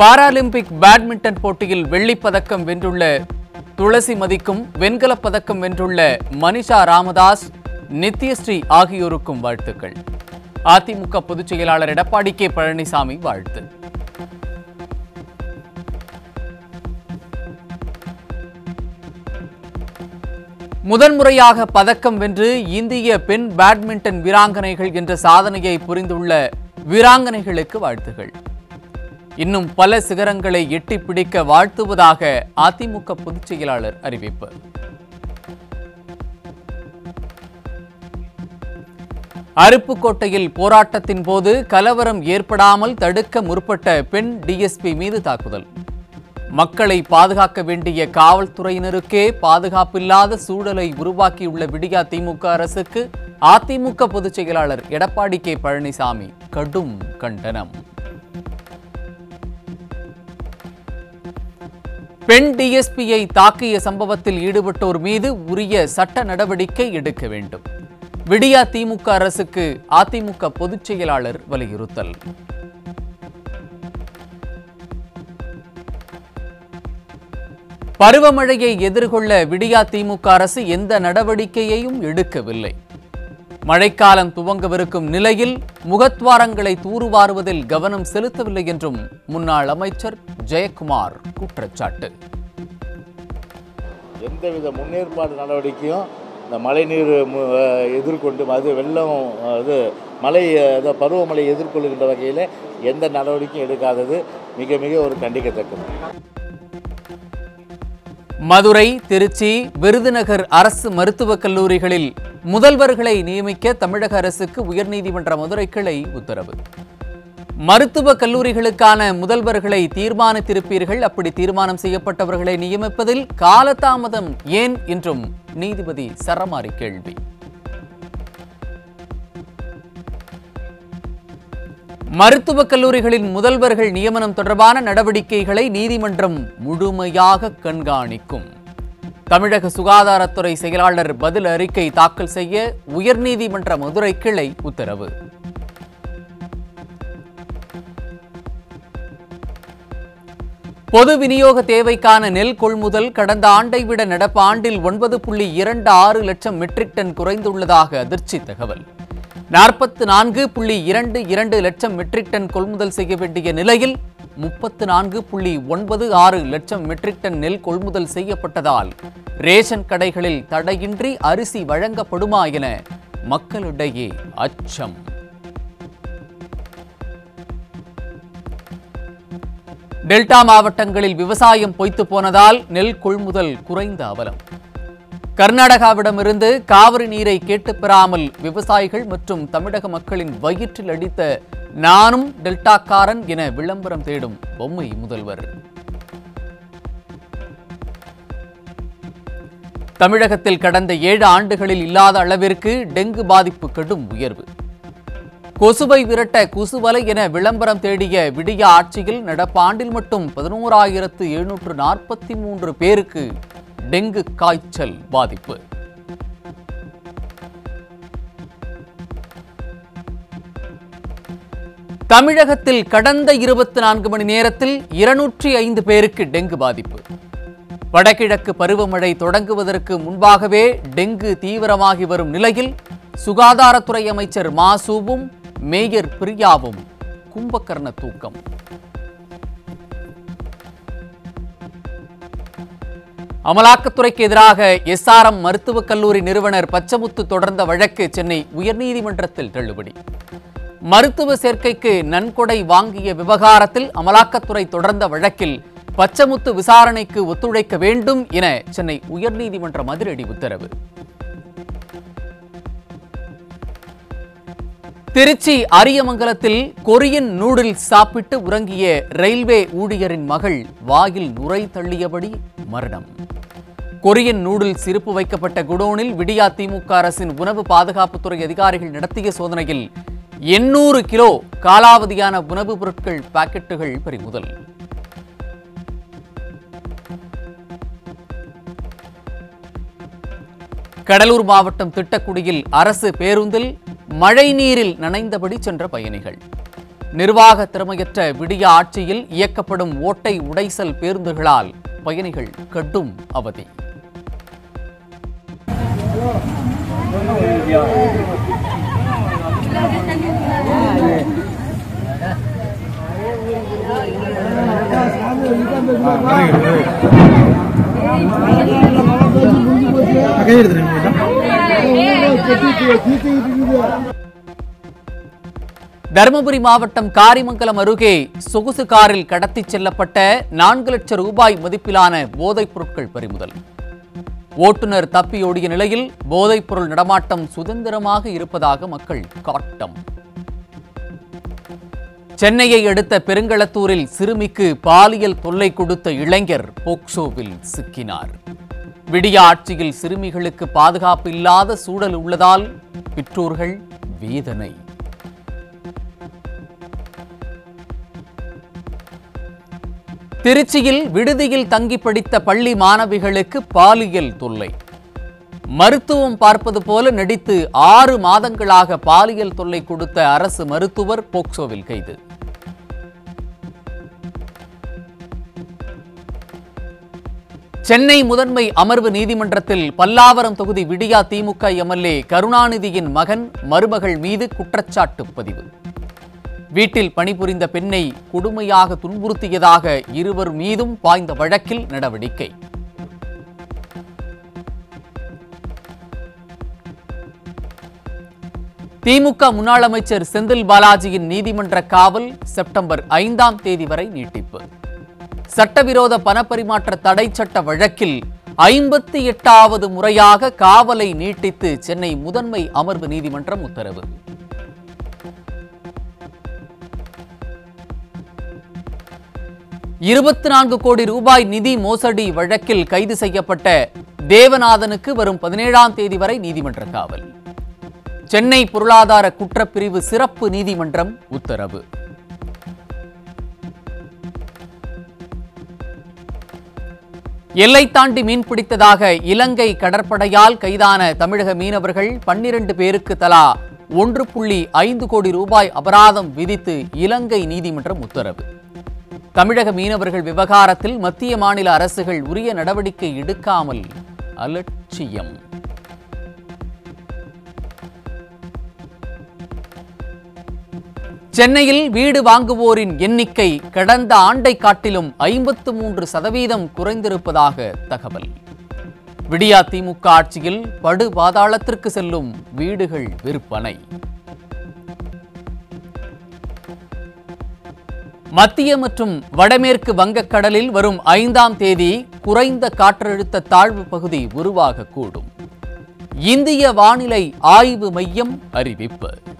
Paralympic badminton போட்டியில் வெள்ளிப் பதக்கம் வென்றுள்ள துளசி மதிக்கும் வெண்கலப் பதக்கம் வென்றுள்ள மனிஷா ராமதாஸ் நித்யஸ்ரீ ஆகியோருக்கும் வாழ்த்துக்கள் அதிமுக பொதுச் செயலாளர் எடப்பாடி கே பழனிசாமி வாழ்த்து முதன்முறையாக பதக்கம் வென்று இந்திய பெண் பேட்மிண்டன் வீராங்கனைகள் என்ற சாதனையை புரிந்துள்ள வீராங்கனைகளுக்கு வாழ்த்துகள் இன்னும் பல சிகரங்களை எட்டி பிடிக்க வாழ்த்துவதாக அதிமுக பொதுச் செயலாளர் அறிவிப்பு அருப்புக்கோட்டையில் போராட்டத்தின் போது கலவரம் ஏற்படாமல் தடுக்க முற்பட்ட பெண் டிஎஸ்பி மீது தாக்குதல் மக்களை பாதுகாக்க வேண்டிய காவல்துறையினருக்கே பாதுகாப்பில்லாத சூழலை உருவாக்கியுள்ள விடியா திமுக அரசுக்கு அதிமுக பொதுச் செயலாளர் எடப்பாடி கே பழனிசாமி கடும் கண்டனம் பெண் டிஎஸ்பியை தாக்கிய சம்பவத்தில் ஈடுபட்டோர் மீது உரிய சட்ட நடவடிக்கை எடுக்க வேண்டும் விடியா திமுக அரசுக்கு அதிமுக பொதுச் செயலாளர் வலியுறுத்தல் பருவமழையை எதிர்கொள்ள விடியா திமுக அரசு எந்த நடவடிக்கையையும் எடுக்கவில்லை மழைக்காலம் துவங்கவிருக்கும் நிலையில் முகத்வாரங்களை தூர்வாருவதில் கவனம் செலுத்தவில்லை என்றும் முன்னாள் அமைச்சர் ஜெயக்குமார் குற்றச்சாட்டு எந்தவித முன்னேற்பாடு நடவடிக்கையும் இந்த மழைநீர் மு- அஹ் எதிர்கொண்டு அது வெள்ளம் அஹ் இது மழை அஹ் இது பருவமழை எதிர்கொள்கின்ற வகையில் எந்த நடவடிக்கையும் எடுக்காதது மிக மிக ஒரு கண்டிக்கத்தக்கது மதுரை திருச்சி விருதுநகர் அரசு மருத்துவக் கல்லூரிகளில் முதல்வர்களை நியமிக்க தமிழக அரசுக்கு உயர்நீதிமன்ற மதுரை கிளை உத்தரவு மருத்துவக் கல்லூரிகளுக்கான முதல்வர்களை தீர்மானித்திருப்பீர்கள் அப்படி தீர்மானம் செய்யப்பட்டவர்களை நியமிப்பதில் காலதாமதம் ஏன் என்றும் நீதிபதி சரமாரி கேள்வி மருத்துவக் கல்லூரிகளின் முதல்வர்கள் நியமனம் தொடர்பான நடவடிக்கைகளை நீதிமன்றம் முழுமையாக கண்காணிக்கும் தமிழக சுகாதாரத்துறை செயலாளர் பதில் அறிக்கை தாக்கல் செய்ய உயர்நீதிமன்ற மதுரை கிளை உத்தரவு பொது விநியோக தேவைக்கான நெல் கொள்முதல் கடந்த ஆண்டை விட நடப்பு ஆண்டில் ஒன்பது புள்ளி இரண்டு ஆறு லட்சம் மெட்ரிக் டன் குறைந்துள்ளதாக அதிர்ச்சி தகவல் நாற்பத்து நான்கு புள்ளி இரண்டு இரண்டு லட்சம் மெட்ரிக் டன் கொள்முதல் செய்ய வேண்டிய நிலையில் முப்பத்து நான்கு புள்ளி ஒன்பது ஆறு லட்சம் மெட்ரிக் டன் நெல் கொள்முதல் செய்யப்பட்டதால் ரேஷன் கடைகளில் தடையின்றி அரிசி வழங்கப்படுமா என மக்களிடையே அச்சம் டெல்டா மாவட்டங்களில் விவசாயம் பொய்த்து போனதால் நெல் கொள்முதல் குறைந்த அவலம் கர்நாடகாவிடமிருந்து காவிரி நீரை கேட்டு பெறாமல் விவசாயிகள் மற்றும் தமிழக மக்களின் வயிற்றில் அடித்த நானும் டெல்டாக்காரன் என விளம்பரம் தேடும் பொம்மை முதல்வர் தமிழகத்தில் கடந்த ஏழு ஆண்டுகளில் இல்லாத அளவிற்கு டெங்கு பாதிப்பு கடும் உயர்வு கொசுவை விரட்ட குசுவலை என விளம்பரம் தேடிய விடிய ஆட்சியில் நடப்பாண்டில் மட்டும் பதினோராயிரத்து எழுநூற்று நாற்பத்தி மூன்று பேருக்கு டெங்கு காய்ச்சல் பாதிப்பு தமிழகத்தில் கடந்த இருபத்தி நான்கு மணி நேரத்தில் இருநூற்றி ஐந்து பேருக்கு டெங்கு பாதிப்பு வடகிழக்கு பருவமழை தொடங்குவதற்கு முன்பாகவே டெங்கு தீவிரமாகி வரும் நிலையில் சுகாதாரத்துறை அமைச்சர் மாசூவும் மேயர் பிரியாவும் கும்பகர்ண தூக்கம் அமலாக்கத்துறைக்கு எதிராக எஸ்ஆர்எம் மருத்துவக் கல்லூரி நிறுவனர் பச்சமுத்து தொடர்ந்த வழக்கு சென்னை உயர்நீதிமன்றத்தில் தள்ளுபடி மருத்துவ சேர்க்கைக்கு நன்கொடை வாங்கிய விவகாரத்தில் அமலாக்கத்துறை தொடர்ந்த வழக்கில் பச்சமுத்து விசாரணைக்கு ஒத்துழைக்க வேண்டும் என சென்னை உயர்நீதிமன்றம் அதிரடி உத்தரவு திருச்சி அரியமங்கலத்தில் கொரியன் நூடுல்ஸ் சாப்பிட்டு உறங்கிய ரயில்வே ஊழியரின் மகள் வாயில் நுரை தள்ளியபடி மரணம் கொரியன் நூடுல்ஸ் இருப்பு வைக்கப்பட்ட குடோனில் விடியா திமுக அரசின் உணவு பாதுகாப்புத்துறை அதிகாரிகள் நடத்திய சோதனையில் எண்ணூறு கிலோ காலாவதியான உணவுப் பொருட்கள் பாக்கெட்டுகள் பறிமுதல் கடலூர் மாவட்டம் திட்டக்குடியில் அரசு பேருந்தில் மழை நீரில் நனைந்தபடி சென்ற பயணிகள் நிர்வாக திறமையற்ற விடிய ஆட்சியில் இயக்கப்படும் ஓட்டை உடைசல் பேருந்துகளால் பயணிகள் கடும் அவதி கை எடுத்துருங்க தருமபுரி மாவட்டம் காரிமங்கலம் அருகே சொகுசு காரில் கடத்திச் செல்லப்பட்ட நான்கு லட்சம் ரூபாய் மதிப்பிலான போதைப் பொருட்கள் பறிமுதல் ஓட்டுநர் தப்பியோடிய நிலையில் போதைப் பொருள் நடமாட்டம் சுதந்திரமாக இருப்பதாக மக்கள் காட்டம் சென்னையை அடுத்த பெருங்களத்தூரில் சிறுமிக்கு பாலியல் தொல்லை கொடுத்த இளைஞர் போக்சோவில் சிக்கினார் விடிய ஆட்சியில் சிறுமிகளுக்கு பாதுகாப்பு இல்லாத சூழல் உள்ளதால் பெற்றோர்கள் வேதனை திருச்சியில் விடுதியில் தங்கி படித்த பள்ளி மாணவிகளுக்கு பாலியல் தொல்லை மருத்துவம் பார்ப்பது போல நடித்து ஆறு மாதங்களாக பாலியல் தொல்லை கொடுத்த அரசு மருத்துவர் போக்சோவில் கைது சென்னை முதன்மை அமர்வு நீதிமன்றத்தில் பல்லாவரம் தொகுதி விடியா திமுக எம்எல்ஏ கருணாநிதியின் மகன் மருமகள் மீது குற்றச்சாட்டு பதிவு வீட்டில் பணிபுரிந்த பெண்ணை கொடுமையாக துன்புறுத்தியதாக இருவர் மீதும் பாய்ந்த வழக்கில் நடவடிக்கை திமுக முன்னாள் அமைச்சர் செந்தில் பாலாஜியின் நீதிமன்ற காவல் செப்டம்பர் ஐந்தாம் தேதி வரை நீட்டிப்பு சட்டவிரோத பணப்பரிமாற்ற தடை சட்ட வழக்கில் ஐம்பத்தி எட்டாவது முறையாக காவலை நீட்டித்து சென்னை முதன்மை அமர்வு நீதிமன்றம் உத்தரவு இருபத்தி நான்கு கோடி ரூபாய் நிதி மோசடி வழக்கில் கைது செய்யப்பட்ட தேவநாதனுக்கு வரும் பதினேழாம் தேதி வரை நீதிமன்ற காவல் சென்னை பொருளாதார குற்றப்பிரிவு சிறப்பு நீதிமன்றம் உத்தரவு எல்லை தாண்டி மீன் பிடித்ததாக இலங்கை கடற்படையால் கைதான தமிழக மீனவர்கள் பன்னிரண்டு பேருக்கு தலா ஒன்று புள்ளி ஐந்து கோடி ரூபாய் அபராதம் விதித்து இலங்கை நீதிமன்றம் உத்தரவு தமிழக மீனவர்கள் விவகாரத்தில் மத்திய மாநில அரசுகள் உரிய நடவடிக்கை எடுக்காமல் அலட்சியம் சென்னையில் வீடு வாங்குவோரின் எண்ணிக்கை கடந்த ஆண்டை காட்டிலும் ஐம்பத்து மூன்று சதவீதம் குறைந்திருப்பதாக தகவல் விடியா திமுக ஆட்சியில் படு பாதாளத்திற்கு செல்லும் வீடுகள் விற்பனை மத்திய மற்றும் வடமேற்கு வங்கக்கடலில் வரும் ஐந்தாம் தேதி குறைந்த காற்றழுத்த தாழ்வு பகுதி உருவாகக்கூடும் இந்திய வானிலை ஆய்வு மையம் அறிவிப்பு